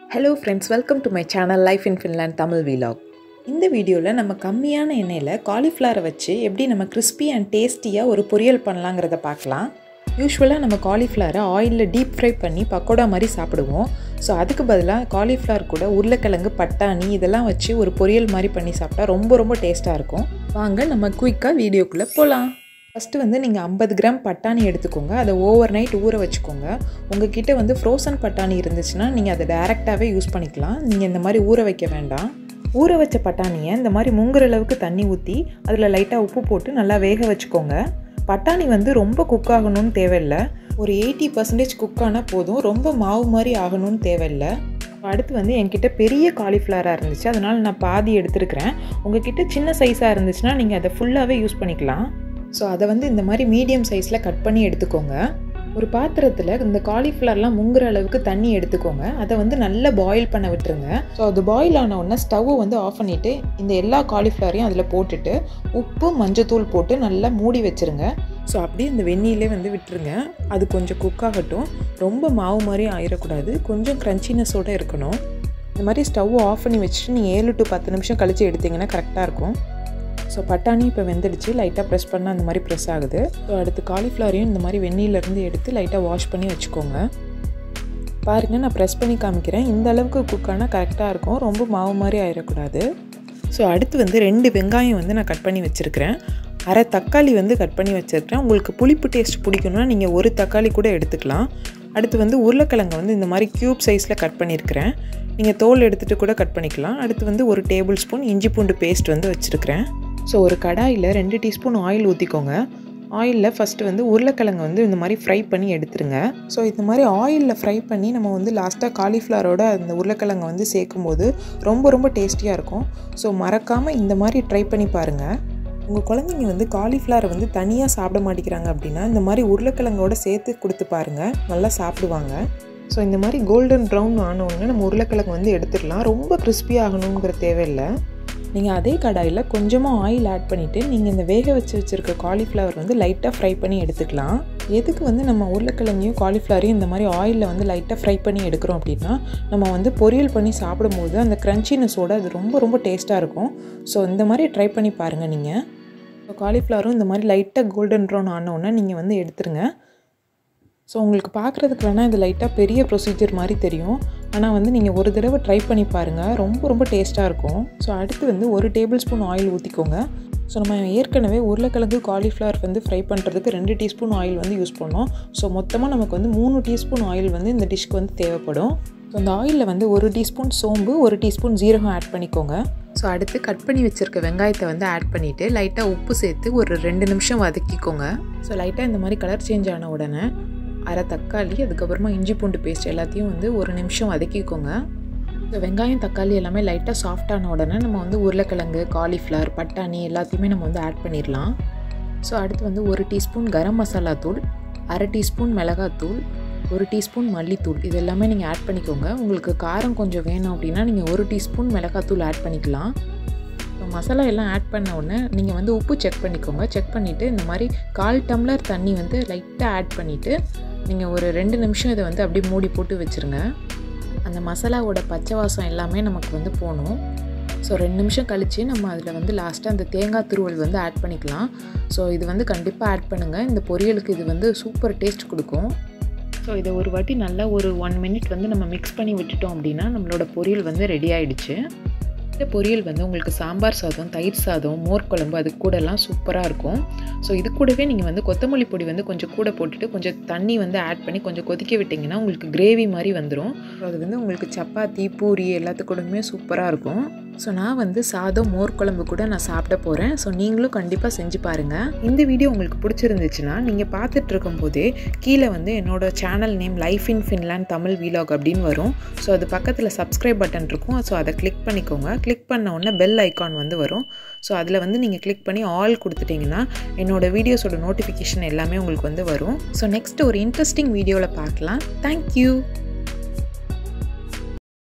hello friends welcome to my channel life in Finland Tamil vlog இந்த வீடியோவில் நம்ம கம்மியான எண்ணெயில் காலிஃப்ளவரை வச்சு எப்படி நம்ம கிறிஸ்பி அண்ட் டேஸ்டியாக ஒரு பொரியல் பண்ணலாங்கிறத பார்க்கலாம் யூஸ்வலாக நம்ம காலிஃப்ளவரை ஆயிலில் டீப் ஃப்ரை பண்ணி பக்கோடா மாதிரி சாப்பிடுவோம் ஸோ அதுக்கு பதிலாக காலிஃப்ளவர் கூட உருளைக்கிழங்கு பட்டாணி இதெல்லாம் வச்சு ஒரு பொரியல் மாதிரி பண்ணி சாப்பிட்டா ரொம்ப ரொம்ப டேஸ்ட்டாக இருக்கும் வாங்க நம்ம குயிக்காக வீடியோக்குள்ளே போகலாம் ஃபஸ்ட்டு வந்து நீங்கள் ஐம்பது கிராம் பட்டாணி எடுத்துக்கோங்க அதை ஓவர் நைட் ஊற வச்சுக்கோங்க உங்ககிட்ட வந்து ஃப்ரோசன் பட்டாணி இருந்துச்சுன்னா நீங்கள் அதை டேரெக்டாகவே யூஸ் பண்ணிக்கலாம் நீங்கள் இந்த மாதிரி ஊற வைக்க வேண்டாம் ஊற வச்ச பட்டாணியை இந்த மாதிரி முங்குற அளவுக்கு தண்ணி ஊற்றி அதில் லைட்டாக உப்பு போட்டு நல்லா வேக வச்சுக்கோங்க பட்டாணி வந்து ரொம்ப குக் ஆகணும்னு தேவையில்லை ஒரு எயிட்டி பர்சன்டேஜ் குக் ஆனால் போதும் ரொம்ப மாவு மாதிரி ஆகணும்னு தேவையில்லை அடுத்து வந்து என்கிட்ட பெரிய காலிஃப்ளவராக இருந்துச்சு அதனால் நான் பாதி எடுத்துருக்கிறேன் உங்ககிட்ட சின்ன சைஸாக இருந்துச்சுன்னா நீங்கள் அதை ஃபுல்லாகவே யூஸ் பண்ணிக்கலாம் ஸோ அதை வந்து இந்த மாதிரி மீடியம் சைஸில் கட் பண்ணி எடுத்துக்கோங்க ஒரு பாத்திரத்தில் இந்த காலிஃப்ளவர்லாம் முங்குற அளவுக்கு தண்ணி எடுத்துக்கோங்க அதை வந்து நல்லா பாயில் பண்ண விட்டுருங்க ஸோ அது பாயில் ஆன உடனே ஸ்டவ்வை வந்து ஆஃப் பண்ணிவிட்டு இந்த எல்லா காலிஃப்ளவரையும் அதில் போட்டுட்டு உப்பு மஞ்சத்தூள் போட்டு நல்லா மூடி வச்சுருங்க ஸோ அப்படியே இந்த வெந்நிலே வந்து விட்டுருங்க அது கொஞ்சம் குக் ஆகட்டும் ரொம்ப மாவு மாதிரி ஆயிடக்கூடாது கொஞ்சம் க்ரன்ச்சினஸோடு இருக்கணும் இந்த மாதிரி ஸ்டவ் ஆஃப் பண்ணி வச்சுட்டு நீங்கள் ஏழு டு பத்து நிமிஷம் கழித்து எடுத்திங்கன்னா கரெக்டாக இருக்கும் ஸோ பட்டாணி இப்போ வெந்துடுச்சு லைட்டாக ப்ரெஸ் பண்ணால் அந்த மாதிரி ப்ரெஸ் ஆகுது ஸோ அடுத்து காலிஃப்ளவரையும் இந்த மாதிரி வெந்நிலேருந்து எடுத்து லைட்டாக வாஷ் பண்ணி வச்சுக்கோங்க பாருங்கள் நான் ப்ரெஸ் பண்ணி காமிக்கிறேன் இந்த அளவுக்கு குக் ஆனால் கரெக்டாக இருக்கும் ரொம்ப மாவு மாதிரி ஆயிடக்கூடாது ஸோ அடுத்து வந்து ரெண்டு வெங்காயம் வந்து நான் கட் பண்ணி வச்சுருக்கிறேன் அரை தக்காளி வந்து கட் பண்ணி வச்சுருக்கிறேன் உங்களுக்கு புளிப்பு டேஸ்ட் பிடிக்கணும்னா நீங்கள் ஒரு தக்காளி கூட எடுத்துக்கலாம் அடுத்து வந்து உருளைக்கிழங்கை வந்து இந்த மாதிரி க்யூப் சைஸில் கட் பண்ணியிருக்கிறேன் நீங்கள் தோல் எடுத்துகிட்டு கூட கட் பண்ணிக்கலாம் அடுத்து வந்து ஒரு டேபிள் ஸ்பூன் இஞ்சி பூண்டு பேஸ்ட் வந்து வச்சுருக்கிறேன் ஸோ ஒரு கடாயில் ரெண்டு டீஸ்பூன் ஆயில் ஊற்றிக்கோங்க ஆயிலில் ஃபஸ்ட்டு வந்து உருளைக்கிழங்கு வந்து இந்த மாதிரி ஃப்ரை பண்ணி எடுத்துருங்க ஸோ இந்த மாதிரி ஆயிலில் ஃப்ரை பண்ணி நம்ம வந்து லாஸ்ட்டாக காலிஃப்ளவரோட அந்த உருளைக்கிழங்கை வந்து சேர்க்கும்போது ரொம்ப ரொம்ப டேஸ்டியாக இருக்கும் ஸோ மறக்காமல் இந்த மாதிரி ட்ரை பண்ணி பாருங்கள் உங்கள் குழந்தைங்க வந்து காலிஃப்ளவரை வந்து தனியாக சாப்பிட மாட்டேங்கிறாங்க அப்படின்னா இந்த மாதிரி உருளைக்கிழங்கோட சேர்த்து கொடுத்து பாருங்கள் நல்லா சாப்பிடுவாங்க ஸோ இந்த மாதிரி கோல்டன் ப்ரௌன் ஆனவுடனே நம்ம உருளைக்கிழங்கு வந்து எடுத்துடலாம் ரொம்ப கிறிஸ்பியாக ஆகணுங்கிற தேவையில்லை நீங்கள் அதே கடாயில் கொஞ்சமாக ஆயில் ஆட் பண்ணிவிட்டு நீங்கள் இந்த வேக வச்சு வச்சுருக்க காலிஃப்ளவர் வந்து லைட்டாக ஃப்ரை பண்ணி எடுத்துக்கலாம் எதுக்கு வந்து நம்ம உருளைக்கிழங்கையும் காலிஃப்ளவரையும் இந்த மாதிரி ஆயிலில் வந்து லைட்டாக ஃப்ரை பண்ணி எடுக்கிறோம் அப்படின்னா நம்ம வந்து பொரியல் பண்ணி சாப்பிடும்போது அந்த க்ரன்ச்சினஸோடு அது ரொம்ப ரொம்ப டேஸ்ட்டாக இருக்கும் ஸோ இந்த மாதிரி ட்ரை பண்ணி பாருங்கள் நீங்கள் ஸோ காலிஃப்ளவரும் இந்த மாதிரி லைட்டாக கோல்டன் ப்ரௌன் ஆனோடனே நீங்கள் வந்து எடுத்துருங்க ஸோ உங்களுக்கு பார்க்குறதுக்கு வேணால் இது லைட்டாக பெரிய ப்ரொசீஜர் மாதிரி தெரியும் ஆனால் வந்து நீங்கள் ஒரு தடவை ட்ரை பண்ணி பாருங்கள் ரொம்ப ரொம்ப டேஸ்ட்டாக இருக்கும் ஸோ அடுத்து வந்து ஒரு டேபிள் ஸ்பூன் ஆயில் ஊற்றிக்கோங்க ஸோ நம்ம ஏற்கனவே உருளைக்கிழங்கு காலிஃப்ளவர் வந்து ஃப்ரை பண்ணுறதுக்கு ரெண்டு டீஸ்பூன் ஆயில் வந்து யூஸ் பண்ணோம் ஸோ மொத்தமாக நமக்கு வந்து மூணு டீஸ்பூன் ஆயில் வந்து இந்த டிஷ்க்கு வந்து தேவைப்படும் ஸோ அந்த ஆயிலில் வந்து ஒரு டீஸ்பூன் சோம்பு ஒரு டீஸ்பூன் ஜீரகம் ஆட் பண்ணிக்கோங்க ஸோ அடுத்து கட் பண்ணி வச்சுருக்க வெங்காயத்தை வந்து ஆட் பண்ணிவிட்டு லைட்டாக உப்பு சேர்த்து ஒரு ரெண்டு நிமிஷம் வதக்கிக்கோங்க ஸோ லைட்டாக இந்த மாதிரி கலர் சேஞ்ச் ஆன உடனே அரை தக்காளி அதுக்கப்புறமா இஞ்சி பூண்டு பேஸ்ட் எல்லாத்தையும் வந்து ஒரு நிமிஷம் வதக்கிக்கோங்க இந்த வெங்காயம் தக்காளி எல்லாமே லைட்டாக சாஃப்டான உடனே நம்ம வந்து உருளைக்கிழங்கு காலிஃப்ளவர் பட்டாணி எல்லாத்தையுமே நம்ம வந்து ஆட் பண்ணிடலாம் ஸோ அடுத்து வந்து ஒரு டீஸ்பூன் கரம் மசாலா தூள் அரை டீஸ்பூன் மிளகாத்தூள் ஒரு டீஸ்பூன் மல்லித்தூள் இது எல்லாமே நீங்கள் ஆட் பண்ணிக்கோங்க உங்களுக்கு காரம் கொஞ்சம் வேணும் அப்படின்னா நீங்கள் ஒரு டீஸ்பூன் மிளகாத்தூள் ஆட் பண்ணிக்கலாம் மசாலா எல்லாம் ஆட் பண்ண உடனே நீங்கள் வந்து உப்பு செக் பண்ணிக்கோங்க செக் பண்ணிவிட்டு இந்த மாதிரி கால் டம்ளர் தண்ணி வந்து லைட்டாக ஆட் பண்ணிவிட்டு நீங்கள் ஒரு ரெண்டு நிமிஷம் இதை வந்து அப்படியே மூடி போட்டு வச்சுருங்க அந்த மசாலாவோட பச்சை வாசம் எல்லாமே நமக்கு வந்து போகணும் ஸோ ரெண்டு நிமிஷம் கழித்து நம்ம அதில் வந்து லாஸ்ட்டாக அந்த தேங்காய் துருவல் வந்து ஆட் பண்ணிக்கலாம் ஸோ இது வந்து கண்டிப்பாக ஆட் பண்ணுங்கள் இந்த பொரியலுக்கு இது வந்து சூப்பர் டேஸ்ட் கொடுக்கும் ஸோ இதை ஒரு வாட்டி நல்லா ஒரு ஒன் மினிட் வந்து நம்ம மிக்ஸ் பண்ணி விட்டுட்டோம் அப்படின்னா நம்மளோட பொரியல் வந்து ரெடி ஆகிடுச்சு இந்த பொரியல் வந்து உங்களுக்கு சாம்பார் சாதம் தயிர் சாதம் மோர் குழம்பு அது கூடலாம் சூப்பராக இருக்கும் ஸோ இது கூடவே நீங்கள் வந்து கொத்தமல்லி பொடி வந்து கொஞ்சம் கூட போட்டுட்டு கொஞ்சம் தண்ணி வந்து ஆட் பண்ணி கொஞ்சம் கொதிக்க விட்டிங்கன்னா உங்களுக்கு கிரேவி மாதிரி வந்துடும் அது வந்து உங்களுக்கு சப்பாத்தி பூரி எல்லாத்துக்கூடமே சூப்பராக இருக்கும் ஸோ நான் வந்து சாதம் மோர் குழம்பு கூட நான் சாப்பிட போகிறேன் ஸோ நீங்களும் கண்டிப்பாக செஞ்சு பாருங்கள் இந்த வீடியோ உங்களுக்கு பிடிச்சிருந்துச்சுன்னா நீங்கள் பார்த்துட்டு இருக்கும்போதே கீழே வந்து என்னோட channel name life in Finland Tamil vlog அப்படின்னு வரும் ஸோ அது பக்கத்தில் சப்ஸ்கிரைப் பட்டன் இருக்கும் ஸோ அதை கிளிக் பண்ணிக்கோங்க கிளிக் பண்ண உடனே பெல் ஐக்கான் வந்து வரும் ஸோ அதில் வந்து நீங்கள் கிளிக் பண்ணி ஆல் கொடுத்துட்டிங்கன்னா என்னோடய வீடியோஸோட நோட்டிஃபிகேஷன் எல்லாமே உங்களுக்கு வந்து வரும் ஸோ நெக்ஸ்ட் ஒரு இன்ட்ரெஸ்டிங் வீடியோவில் பார்க்கலாம் தேங்க்யூ